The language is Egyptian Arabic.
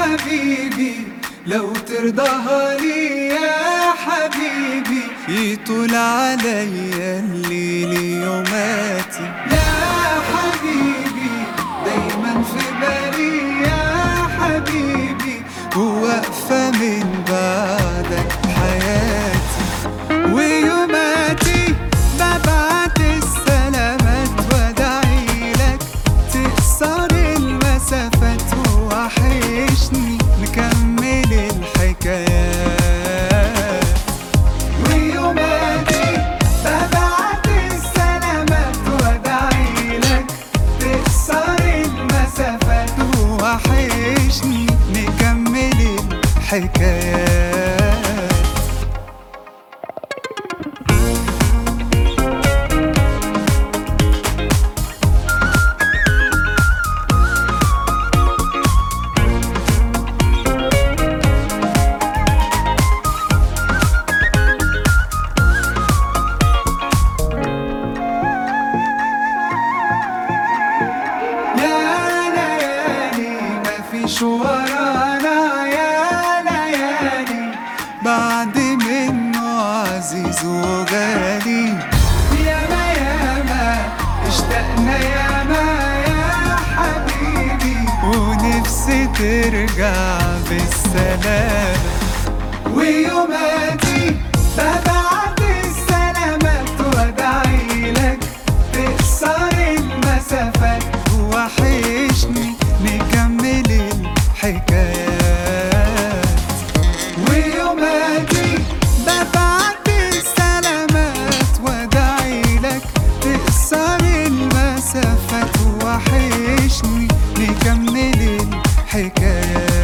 حبيبي لو ترضاها لي يا حبيبي يطول عليا الليل يوماتي يا حبيبي دايما في بالي يا حبيبي وواقفة من بعدك حياتي ويوماتي ببعت السلامات وادعي لك تكسر المسافات ووحشني نكمل الحكايات ويوماتي ببعت السلامات وادعي لك تكسر المسافات ووحشني نكمل الحكايات يا ليالي مفيش ورانا يا ليالي بعد منه عزيز وغالي ياما ياما اشتقنا ياما يا حبيبي ونفسي ترجع بالسلامة ويوماتي ببعت السلامات وادعي لك تكسر المسافات وحشني نكمل الحكايات ويوماتي ببعت السلامات وادعي لك تكسر المسافات وحشني نكمل الحكايات